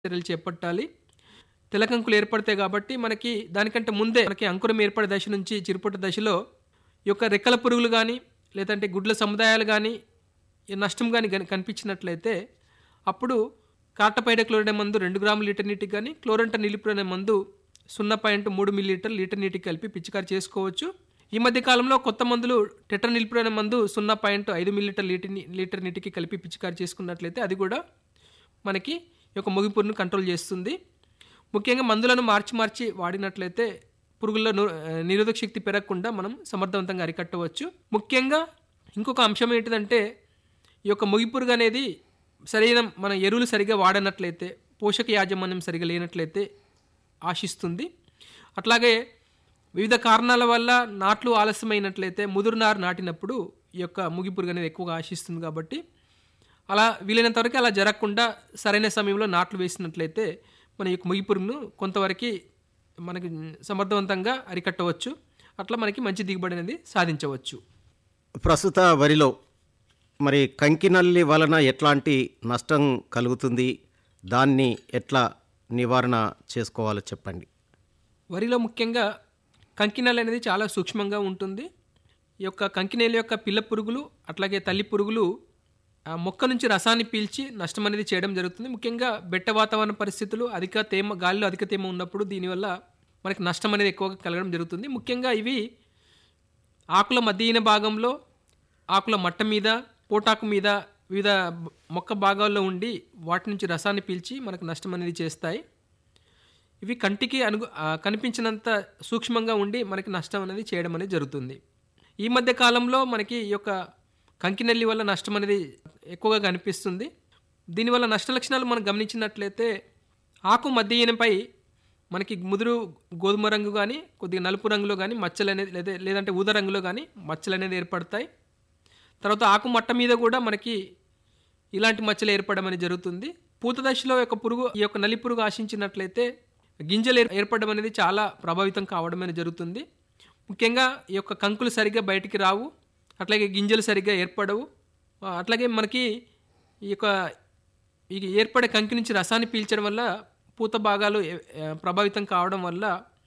చర్యలు చేపట్టాలి తెలకంకులు ఏర్పడతాయి కాబట్టి మనకి దానికంటే ముందే మనకి అంకురం ఏర్పడే దశ నుంచి చిరుపట్టు దశలో ఈ యొక్క రెక్కల పురుగులు కానీ లేదంటే గుడ్ల సముదాయాలు కానీ ఈ నష్టం కానీ కనిపించినట్లయితే అప్పుడు కార్టపైడ క్లోరైడ్ మందు రెండు గ్రాముల లీటర్ నీటికి కానీ క్లోరంట నిలిపురు అనే మందు సున్నా పాయింట్ మూడు మిల్లీలీటర్ లీటర్ నీటికి కలిపి పిచికారి చేసుకోవచ్చు ఈ మధ్య కాలంలో కొత్త మందులు టెట్రా నిలిపురు అనే మందు సున్నా పాయింట్ ఐదు మిల్లీలీటర్ లీటర్ నీ- లీటర్ నీటికి కలిపి పిచికారి చేసుకున్నట్లయితే అది కూడా మనకి ఈ యొక్క ముగిపురును కంట్రోల్ చేస్తుంది ముఖ్యంగా మందులను మార్చి మార్చి వాడినట్లయితే పురుగుల్లో ను- ఆ, నిరోధక శక్తి పెరగకుండా మనం సమర్థవంతంగా అరికట్టవచ్చు ముఖ్యంగా ఇంకొక అంశం ఏంటిదంటే ఈ యొక్క ముగిపురుగు అనేది సరైన మన ఎరువులు సరిగా వాడనట్లయితే పోషక యాజమాన్యం సరిగా లేనట్లయితే ఆశిస్తుంది అట్లాగే వివిధ కారణాల వల్ల నాట్లు ఆలస్యమైనట్లయితే ముదురు నారు నాటినప్పుడు ఈ యొక్క ముగిపురుగు అనేది ఎక్కువగా ఆశిస్తుంది కాబట్టి అలా వీలైనంత వరకు అలా జరగకుండా సరైన సమయంలో నాట్లు వేసినట్లయితే మన యొక్క ముగిపురుగును కొంతవరకు మనకి సమర్థవంతంగా అరికట్టవచ్చు అట్లా మనకి మంచి దిగుబడి అనేది సాధించవచ్చు ప్రస్తుత వరిలో మరి కంకినల్లి వలన ఎట్లాంటి నష్టం కలుగుతుంది దాన్ని ఎట్లా నివారణ చేసుకోవాలో చెప్పండి వరిలో ముఖ్యంగా కంకినెల అనేది చాలా సూక్ష్మంగా ఉంటుంది ఈ యొక్క కంకినేల యొక్క పిల్ల పురుగులు అట్లాగే తల్లి పురుగులు ఆ మొక్క నుంచి రసాన్ని పీల్చి నష్టం అనేది చేయడం జరుగుతుంది ముఖ్యంగా బెట్ట వాతావరణ పరిస్థితులు అధిక తేమ గాలిలో అధిక తేమ ఉన్నప్పుడు దీనివల్ల మనకి నష్టం అనేది ఎక్కువగా కలగడం జరుగుతుంది ముఖ్యంగా ఇవి ఆకుల మధ్యన భాగంలో ఆకుల మట్ట మీద పోటాకు మీద వివిధ బ- మొక్క భాగాల్లో ఉండి వాటి నుంచి రసాన్ని పీల్చి మనకు నష్టం అనేది చేస్తాయి ఇవి కంటికి అనుగు ఆ, కనిపించినంత సూక్ష్మంగా ఉండి మనకి నష్టం అనేది చేయడం అనేది జరుగుతుంది ఈ మధ్య కాలంలో మనకి ఈ యొక్క కంకినెల్లి వల్ల నష్టం అనేది ఎక్కువగా కనిపిస్తుంది దీనివల్ల నష్ట లక్షణాలు మనం గమనించినట్లయితే ఆకు మధ్య ఈయనపై మనకి ముదురు గోధుమ రంగు కానీ కొద్దిగా నలుపు రంగులో కానీ మచ్చలు అనేది లేదా లేదంటే ఊద రంగులో కానీ మచ్చలు అనేది ఏర్పడతాయి తర్వాత ఆకు మట్ట మీద కూడా మనకి ఇలాంటి మచ్చలు ఏర్పడడం అనేది జరుగుతుంది పూత దశలో యొక్క పురుగు ఈ యొక్క నలి పురుగు ఆశించినట్లయితే గింజలు ఏర్- ఏర్పడడం అనేది చాలా ప్రభావితం కావడం అనేది జరుగుతుంది ముఖ్యంగా ఈ యొక్క కంకులు సరిగ్గా బయటికి రావు అట్లాగే గింజలు సరిగ్గా ఏర్పడవు ఆ, అట్లాగే మనకి ఈ యొక్క ఈ ఏర్పడే కంకి నుంచి రసాన్ని పీల్చడం వల్ల పూత భాగాలు ఏ- ఆ, ప్రభావితం కావడం వల్ల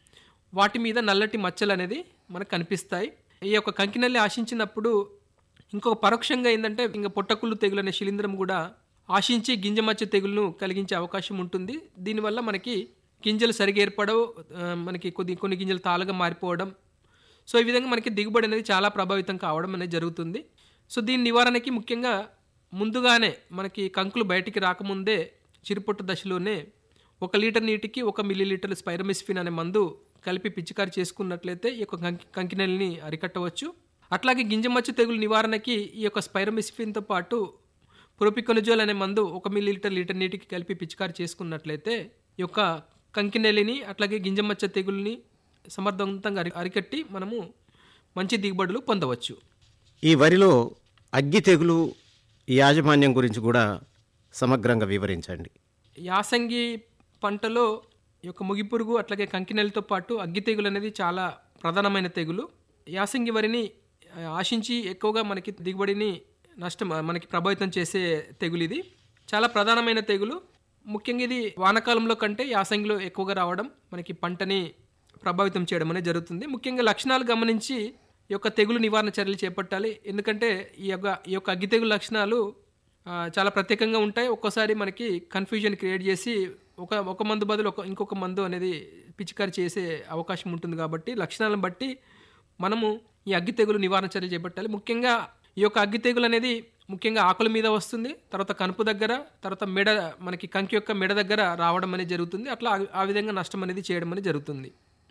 వాటి మీద నల్లటి మచ్చలు అనేది మనకు కనిపిస్తాయి ఈ యొక్క కంకినల్లి ఆశించినప్పుడు ఇంకొక పరోక్షంగా ఏంటంటే ఇంకా పొట్టకుళ్ళు తెగులు అనే శిలీంధ్రం కూడా ఆశించి గింజ మచ్చ తెగులను కలిగించే అవకాశం ఉంటుంది దీనివల్ల మనకి గింజలు సరిగా ఏర్పడవు ఆ, మనకి కొద్ది కొన్ని గింజలు తాలుగా మారిపోవడం సో ఈ విధంగా మనకి దిగుబడి అనేది చాలా ప్రభావితం కావడం అనేది జరుగుతుంది సో దీని నివారణకి ముఖ్యంగా ముందుగానే మనకి కంకులు బయటికి రాకముందే చిరుపొట్టు దశలోనే ఒక లీటర్ నీటికి ఒక మిల్లీ లీటర్ స్పైరమిస్ఫిన్ అనే మందు కలిపి పిచికారి చేసుకున్నట్లయితే ఈ యొక్క కంకి కంకినెల్ని అరికట్టవచ్చు అట్లాగే గింజమచ్చ తెగులు నివారణకి ఈ యొక్క స్పైరమిస్ఫిన్తో పాటు ప్రొపికొనజోల్ అనే మందు ఒక మిల్లీ లీటర్ లీటర్ నీటికి కలిపి పిచికారి చేసుకున్నట్లయితే ఈ యొక్క కంకినెల్లిని అట్లాగే గింజమచ్చ తెగుల్ని సమర్థవంతంగా అరి అరికట్టి మనము మంచి దిగుబడులు పొందవచ్చు ఈ వరిలో అగ్గి తెగులు యాజమాన్యం గురించి కూడా సమగ్రంగా వివరించండి యాసంగి పంటలో ఈ యొక్క ముగిపురుగు అట్లాగే కంకినెలతో పాటు అగ్గి తెగులు అనేది చాలా ప్రధానమైన తెగులు యాసంగి వరిని ఆ, ఆశించి ఎక్కువగా మనకి దిగుబడిని నష్టం మనకి ప్రభావితం చేసే తెగులు ఇది చాలా ప్రధానమైన తెగులు ముఖ్యంగా ఇది వానాకాలంలో కంటే యాసంగిలో ఎక్కువగా రావడం మనకి పంటని ప్రభావితం చేయడం అనేది జరుగుతుంది ముఖ్యంగా లక్షణాలు గమనించి ఈ యొక్క తెగులు నివారణ చర్యలు చేపట్టాలి ఎందుకంటే ఈ యొక్క ఈ యొక్క అగ్గి తెగులు లక్షణాలు ఆ, చాలా ప్రత్యేకంగా ఉంటాయి ఒక్కోసారి మనకి కన్ఫ్యూజన్ క్రియేట్ చేసి ఒక ఒక మందు బదులు ఒక ఇంకొక మందు అనేది పిచికారి చేసే అవకాశం ఉంటుంది కాబట్టి లక్షణాలను బట్టి మనము ఈ అగ్గి తెగులు నివారణ చర్యలు చేపట్టాలి ముఖ్యంగా ఈ యొక్క అగ్గి తెగులు అనేది ముఖ్యంగా ఆకుల మీద వస్తుంది తర్వాత కనుపు దగ్గర తర్వాత మెడ మనకి కంకి యొక్క మెడ దగ్గర రావడం అనేది జరుగుతుంది అట్లా ఆ- ఆ విధంగా నష్టం అనేది చేయడం అనేది జరుగుతుంది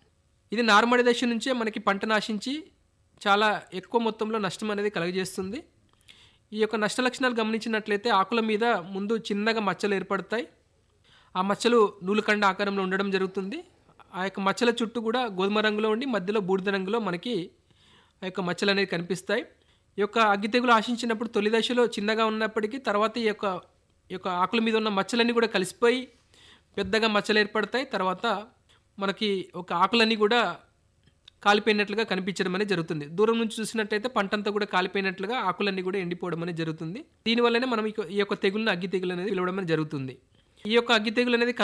ఇది నారుమడి దశ నుంచే మనకి పంట నాశించి చాలా ఎక్కువ మొత్తంలో నష్టం అనేది కలుగజేస్తుంది ఈ యొక్క నష్ట లక్షణాలు గమనించినట్లయితే ఆకుల మీద ముందు చిన్నగా మచ్చలు ఏర్పడతాయి ఆ మచ్చలు నూలుకండ ఆకారంలో ఉండడం జరుగుతుంది ఆ యొక్క మచ్చల చుట్టూ కూడా గోధుమ రంగులో ఉండి మధ్యలో బూడిద రంగులో మనకి ఆ యొక్క మచ్చలు అనేది కనిపిస్తాయి ఈ యొక్క అగ్గి తెగులు ఆశించినప్పుడు తొలి దశలో చిన్నగా ఉన్నప్పటికీ తర్వాత ఈ యొక్క ఈ యొక్క ఆకుల మీద ఉన్న మచ్చలన్నీ కూడా కలిసిపోయి పెద్దగా మచ్చలు ఏర్పడతాయి తర్వాత మనకి ఒక ఆకులన్నీ కూడా కాలిపోయినట్లుగా కనిపించడం అనేది జరుగుతుంది దూరం నుంచి చూసినట్టయితే పంటంతా కూడా కాలిపోయినట్లుగా ఆకులన్నీ కూడా ఎండిపోవడం అనేది జరుగుతుంది దీనివల్లనే మనం ఈ యొక్క- ఈ యొక్క తెగులను అగ్గి తెగులు అనేది పిలవడం అనేది జరుగుతుంది ఈ యొక్క అగ్గి తెగులు అనేది